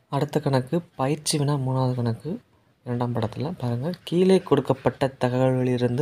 அடுத்த கணக்கு பயிற்சி வினா மூணாவது கணக்கு இரண்டாம் படத்தில் பாருங்கள் கீழே கொடுக்கப்பட்ட தகவல்களிலிருந்து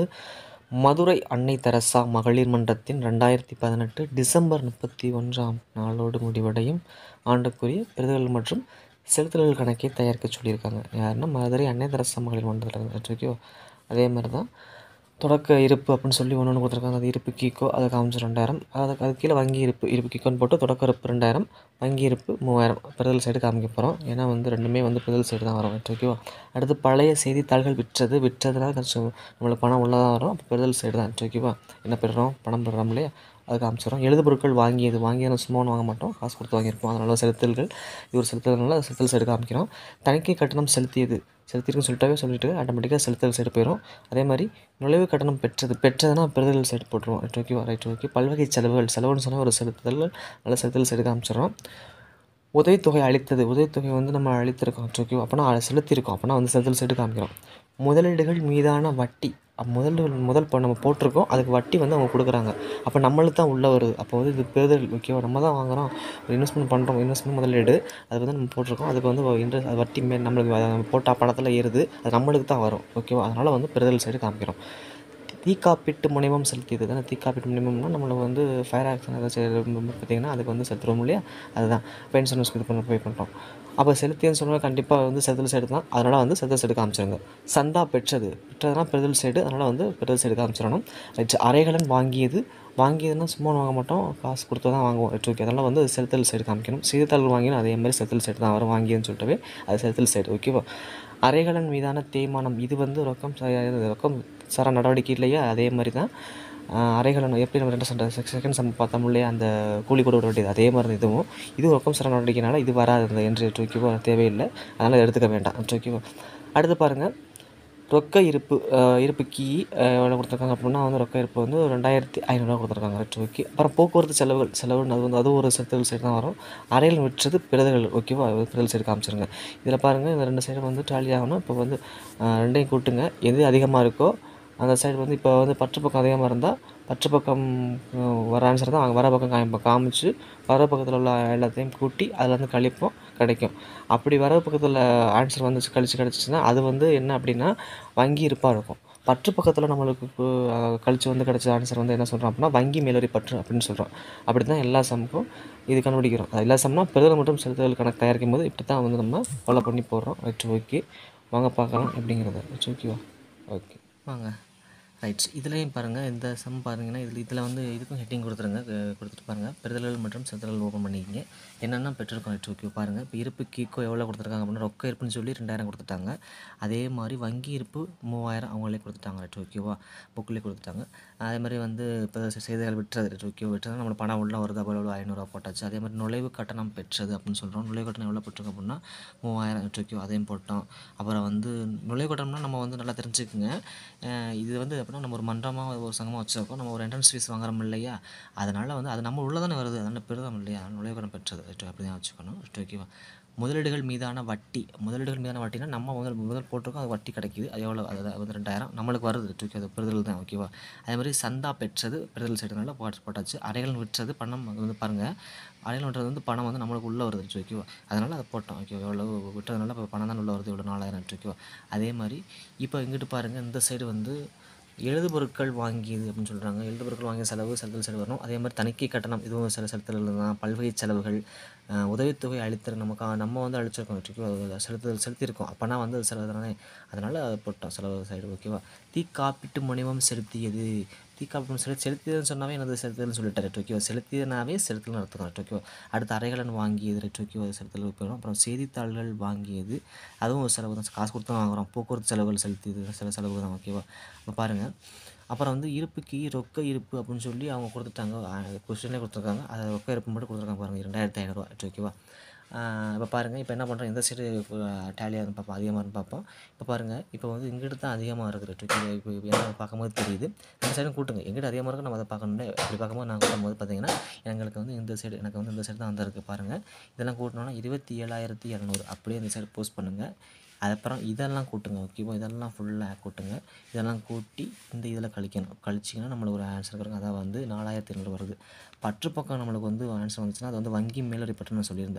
மதுரை அன்னை தெரசா மகளிர் மன்றத்தின் ரெண்டாயிரத்தி பதினெட்டு டிசம்பர் முப்பத்தி ஒன்றாம் நாளோடு முடிவடையும் ஆண்டுக்குரிய பெறுதல்கள் மற்றும் செலுத்துதல்கள் கணக்கை தயாரிக்க சொல்லியிருக்காங்க யாருன்னா மதுரை அன்னை தெரசா மகளிர் மன்றத்தில் ஓகே அதே மாதிரி தான் தொடக்க இருப்பு அப்படின்னு சொல்லி ஒன்று ஒன்று கொடுத்துருக்காங்க அது இருப்பு கீக்கோ அதை காமிச்சு ரெண்டாயிரம் அதுக்கு அது கீழே வங்கி இருப்பு இருப்பு கீக்கோன்னு போட்டு தொடக்க இருப்பு ரெண்டாயிரம் வங்கி இருப்பு மூவாயிரம் பெறுதல் சைடு காமிக்க போகிறோம் ஏன்னா வந்து ரெண்டுமே வந்து பெறுதல் சைடு தான் வரும் ஓகேவா அடுத்து பழைய செய்தித்தாள்கள் விற்றது விற்றதுனால கொஞ்சம் நம்மளுக்கு பணம் உள்ளதாக வரும் அப்போ பெறுதல் சைடு தான் ஓகேவா என்ன பெறுறோம் பணம் பெறுறோம் இல்லையா அது காமிச்சிடும் எழுது பொருட்கள் வாங்கியது வாங்கியது சும்மா ஒன்று வாங்க மாட்டோம் காசு கொடுத்து வாங்கியிருப்போம் அதனால செலுத்தல்கள் இவர் செலுத்தல்னால செலுத்தல் சைடு காமிக்கிறோம் தணிக்கை கட்டணம் செலுத்தியது செலுத்திருக்குன்னு சொல்லிட்டாவே சொல்லிட்டு ஆட்டோமேட்டிக்காக செலுத்தல் சைடு போயிடும் அதே மாதிரி நுழைவு கட்டணம் பெற்றது பெற்றதுன்னா பெறுதல் சைடு போட்டுருவோம் ரைட் ஓகேவா ரைட் ஓகே பல்வகை செலவுகள் செலவுன்னு சொன்னால் ஒரு செலுத்துதல் நல்ல செலுத்தல் சைடு காமிச்சிடும் உதவித்தொகை அளித்தது உதவித்தொகை வந்து நம்ம அளித்திருக்கோம் ஓகே அப்போனா செலுத்தியிருக்கோம் அப்போனா வந்து செலுத்தல் சைடு காமிக்கிறோம் முதலீடுகள் மீதான வட்டி அப்ப முதலீடு முதல் இப்போ நம்ம போட்டிருக்கோம் அதுக்கு வட்டி வந்து அவங்க கொடுக்குறாங்க அப்போ நம்மளுக்கு தான் உள்ளே வருது அப்போ வந்து இது பெறுதல் ஓகேவா நம்ம தான் வாங்குகிறோம் ஒரு இன்வெஸ்ட்மெண்ட் பண்ணுறோம் இன்வெஸ்ட்மெண்ட் முதலீடு அது வந்து நம்ம போட்டிருக்கோம் அதுக்கு வந்து இன்ட்ரெஸ்ட் அது வட்டி மே நம்மளுக்கு அது நம்ம போட்ட பணத்தில் ஏறுது அது நம்மளுக்கு தான் வரும் ஓகேவா அதனால் வந்து பெறுதல் சைடு காமிக்கிறோம் தீக்காப்பீட்டு முனைவம் செலுத்தியது தானே தீக்காப்பீட்டு முனைவம்னா நம்மளுக்கு வந்து ஃபயர் ஆக்ஷன் ஏதாச்சும் பார்த்திங்கன்னா அதுக்கு வந்து செலுத்துறோம் இல்லையா அதுதான் இப்போ இன்சூரன்ஸ் இது பண்ண பே பண்ணுறோம் அப்போ செலுத்தியன்னு சொன்னால் கண்டிப்பாக வந்து செலுத்தல் சைடு தான் அதனால் வந்து செலுத்தல் சைடு காமிச்சிருங்க சந்தா பெற்றது பெற்றதுனா பெறுதல் சைடு அதனால் வந்து பெறுதல் சைடு காமிச்சிடணும் ரைட் அரைகலன் வாங்கியது வாங்கியதுன்னா சும்மா வாங்க மாட்டோம் காசு கொடுத்து தான் வாங்குவோம் ரைட் ஓகே அதனால் வந்து செலுத்தல் சைடு காமிக்கணும் செய்தித்தாள்கள் வாங்கினா அதே மாதிரி செலுத்தல் சைடு தான் வரும் வாங்கியதுன்னு சொல்லிட்டு அது செலுத்தல் சைடு ஓகேவா அரைகலன் மீதான தேய்மானம் இது வந்து ரொக்கம் ச- ரொக்கம் சாரா நடவடிக்கை இல்லையா அதே மாதிரி தான் அரைகலன் எப்படி நம்ம ரெண்டு செகண்ட் செகண்ட் சம் பார்த்தோம் இல்லையா அந்த கூலி கூட விட வேண்டியது அதே மாதிரி தான் இதுவும் இது ரொக்கம் சாரா நடவடிக்கைனால இது வராது இந்த என்று ஓகேவா தேவையில்லை அதனால் இதை எடுத்துக்க வேண்டாம் ஓகேவா அடுத்து பாருங்கள் ரொக்க இருப்பு அஹ், இருப்பு கீ அஹ், எவ்வளோ கொடுத்துருக்காங்க அப்படின்னா வந்து ரொக்க இருப்பு வந்து ஒரு ரெண்டாயிரத்தி ஐநூறுரூவா கொடுத்துருக்காங்க ரைட் ஓகே அப்புறம் போக்குவரத்து செலவுகள் செலவுன்னு அது வந்து அது ஒரு செலுத்தல் சைடு தான் வரும் அறையில் விற்றது பிறதுகள் ஓகேவா அது பிறதல் சைடு காமிச்சிருங்க இதில் பாருங்கள் இந்த ரெண்டு சைடு வந்து டாலி ஆகணும் இப்போ வந்து அஹ், ரெண்டையும் கூட்டுங்க எது அதிகமாக இருக்கோ அந்த சைடு வந்து இப்போ வந்து பற்று பக்கம் அதிகமாக இருந்தால் பற்று பக்கம் அஹ், வர ஆன்சர் தான் அங்கே வர பக்கம் காமி காமிச்சு வர பக்கத்தில் உள்ள எல்லாத்தையும் கூட்டி அதில் வந்து கழிப்போம் கிடைக்கும் அப்படி வர பக்கத்தில் ஆன்சர் வந்து கழிச்சு கிடச்சிச்சின்னா அது வந்து என்ன அப்படின்னா வங்கி இருப்பாக இருக்கும் பற்று பக்கத்தில் நம்மளுக்கு கு- அஹ், கழிச்சு வந்து கிடச்ச ஆன்சர் வந்து என்ன சொல்கிறோம் அப்படின்னா வங்கி மேலோரி பற்று அப்படின்னு சொல்கிறோம் அப்படி தான் எல்லா சம்முக்கும் இது கண்டுபிடிக்கிறோம் அது எல்லா சம்னா பெறுதல் மற்றும் செலுத்துதல் கணக்கு தயாரிக்கும் போது இப்படி தான் வந்து நம்ம ஃபாலோ பண்ணி போடுறோம் ரைட் ஓகே வாங்க பார்க்கலாம் எப்படிங்கிறத ரைட் ஓகேவா ஓகே வாங்க ரைட்ஸ் இதுலேயும் பாருங்கள் இந்த சம் பாருங்கன்னா இதில் இதில் வந்து இதுக்கும் ஹெட்டிங் கொடுத்துருங்க அஹ் கொடுத்துட்டு பாருங்கள் பெறுதல்கள் மற்றும் செலுத்தல்கள் ஓப்பன் பண்ணிக்கிங்க என்னென்ன பெற்றிருக்கோம் ரைட் ஓகே பாருங்கள் இப்போ இருப்பு கீக்கோ எவ்வளோ கொடுத்துருக்காங்க அப்படின்னா ரொக்க இருப்புன்னு சொல்லி ரெண்டாயிரம் கொடுத்துட்டாங்க அதே மாதிரி வங்கி இருப்பு மூவாயிரம் அவங்களே கொடுத்துட்டாங்க ரைட் ஓகேவா புக்கிலே கொடுத்துட்டாங்க அதே மாதிரி வந்து இப்போ செய்திகள் விட்டுறது ரைட் ஓகே விட்டுறது நம்மளுக்கு பணம் உள்ள வருது அப்போ எவ்வளோ ஐநூறுரூவா போட்டாச்சு அதே மாதிரி நுழைவு கட்டணம் பெற்றது அப்படின்னு சொல்கிறோம் நுழைவு கட்டணம் எவ்வளோ பெற்றிருக்கோம் அப்படின்னா மூவாயிரம் ரைட் ஓகே அதையும் போட்டோம் அப்புறம் வந்து நுழைவு கட்டணம்னா நம்ம வந்து நல்லா தெரிஞ்சுக்குங்க அஹ் இது வந்து அப்படின்னா நம்ம ஒரு மன்றமாக ஒரு சங்கமாக வச்சுருக்கோம் நம்ம ஒரு என்ட்ரன்ஸ் ஃபீஸ் வாங்குறோம் இல்லையா அதனால் வந்து அது நம்ம உள்ள தானே வருது அதனால் பெருதம் இல்லையா அதனால நுழைவு கட்டணம் பெற்றது ரைட் அப்படி தான் வச்சுக்கணும் ரைட் ஓகேவா முதலீடுகள் மீதான வட்டி முதலீடுகள் மீதான வட்டினா நம்ம முதல் முதல் போட்டிருக்கோம் அது வட்டி கிடைக்குது அது எவ்வளோ அது வந்து ரெண்டாயிரம் நம்மளுக்கு வருது ரைட் ஓகே அது பெறுதல் தான் ஓகேவா அதே மாதிரி சந்தா பெற்றது பெறுதல் சைடுனால போட்டு போட்டாச்சு அறைகள் விற்றது பணம் அது வந்து பாருங்கள் அறைகள் விட்டுறது வந்து பணம் வந்து நம்மளுக்கு உள்ளே வருது ரைட் ஓகேவா அதனால் அதை போட்டோம் ஓகே எவ்வளோ விட்டதுனால இப்போ பணம் தான் உள்ளே வருது இவ்வளோ நாலாயிரம் ரைட் ஓகேவா அதே மாதிரி இப்போ இங்கிட்டு பாருங்கள் இந்த சைடு வந்து எழுது பொருட்கள் வாங்கியது அப்படின்னு சொல்கிறாங்க எழுது பொருட்கள் வாங்கிய செலவு செலுத்தல் செலவு வரும் அதே மாதிரி தணிக்கை கட்டணம் இதுவும் சில செலுத்தல் தான் பல்வகை செலவுகள் அஹ், உதவித்தொகை அளித்தல் நமக்கு நம்ம வந்து அளிச்சிருக்கோம் ஓகேவா அது செலுத்துதல் செலுத்தியிருக்கோம் அப்போனா வந்து அது செலவு தானே அதனால் அதை போட்டோம் செலவு சைடு ஓகேவா தீ காப்பீட்டு முனைவம் செலுத்தியது தீ காப்பீட்டு செலுத்தி செலுத்தியதுன்னு சொன்னாவே எனது செலுத்துதல்னு சொல்லிட்டார் ரைட் ஓகேவா செலுத்தியதுனாவே செலுத்தல்னு அர்த்தம் ரைட் ஓகேவா அடுத்து அரைகலன் வாங்கியது ரைட் ஓகேவா செலுத்தல் போயிடும் அப்புறம் செய்தித்தாள்கள் வாங்கியது அதுவும் ஒரு செலவு தான் காசு கொடுத்து தான் வாங்குறோம் போக்குவரத்து செலவுகள் செலுத்தியது சில செலவு தான் ஓகேவா இப்போ பாருங்கள் அப்புறம் வந்து இருப்புக்கு ரொக்க இருப்பு அப்படின்னு சொல்லி அவங்க கொடுத்துட்டாங்க கொஸ்டினே கொடுத்துருக்காங்க அதை ரொக்க இருப்பு மட்டும் கொடுத்துருக்காங்க பாருங்கள் ரெண்டாயிரத்தி ஐநூறுரூவா ஓகேவா இப்போ பாருங்கள் இப்போ என்ன பண்ணுறோம் எந்த சைடு டேலியாக இருந்து பார்ப்போம் அதிகமாக இருந்து பார்ப்போம் இப்போ பாருங்கள் இப்போ வந்து இங்கிட்டு தான் அதிகமாக இருக்குது ஓகே இப்போ இப்போ என்ன பார்க்கும்போது தெரியுது இந்த சைடும் கூட்டுங்க எங்கிட்ட அதிகமாக இருக்கு நம்ம அதை பார்க்கணும்ல அப்படி பார்க்கும்போது நான் கூட்டும்போது பார்த்தீங்கன்னா எங்களுக்கு வந்து இந்த சைடு எனக்கு வந்து இந்த சைடு தான் வந்திருக்கு பாருங்கள் இதெல்லாம் கூட்டினோன்னா இருபத்தி ஏழாயிரத்தி இரநூறு அப்படியே இந்த சைடு போஸ்ட் பண்ணுங்கள் அதுக்கப்புறம் இதெல்லாம் கூட்டுங்க ஓகேவா இதெல்லாம் ஃபுல்லாக கூட்டுங்க இதெல்லாம் கூட்டி இந்த இதில் கழிக்கணும் கழிச்சிங்கன்னா நம்மளுக்கு ஒரு ஆன்சர் கிடைக்கும் அதான் வந்து நாலாயிரத்தி ஐநூறு வருது பற்று பக்கம் நம்மளுக்கு வந்து ஆன்சர் வந்துச்சுன்னா அது வந்து வங்கி மேலறை பற்று நான் சொல்லியிருந்தேன்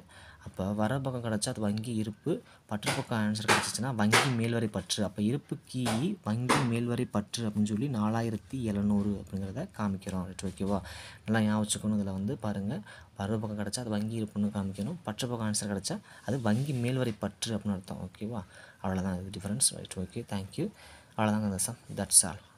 அப்போ வர பக்கம் கிடச்சா அது வங்கி இருப்பு பற்று பக்கம் ஆன்சர் கிடச்சிச்சின்னா வங்கி மேல்வரை பற்று அப்போ இருப்பு கீ வங்கி மேல்வரை பற்று அப்படின்னு சொல்லி நாலாயிரத்தி எழுநூறு அப்படிங்கிறத காமிக்கிறோம் ரைட் ஓகேவா நல்லா ஞாபகம் வச்சுக்கணும் இதில் வந்து பாருங்கள் வர பக்கம் கிடச்சா அது வங்கி இருப்புன்னு காமிக்கணும் பற்று பக்கம் ஆன்சர் கிடச்சா அது வங்கி மேல்வரை பற்று அப்படின்னு அர்த்தம் ஓகேவா அவ்வளோதான் இது டிஃப்ரென்ஸ் ரைட் ஓகே தேங்க்யூ அவ்வளோதாங்க இந்த சம் தட்ஸ் ஆல்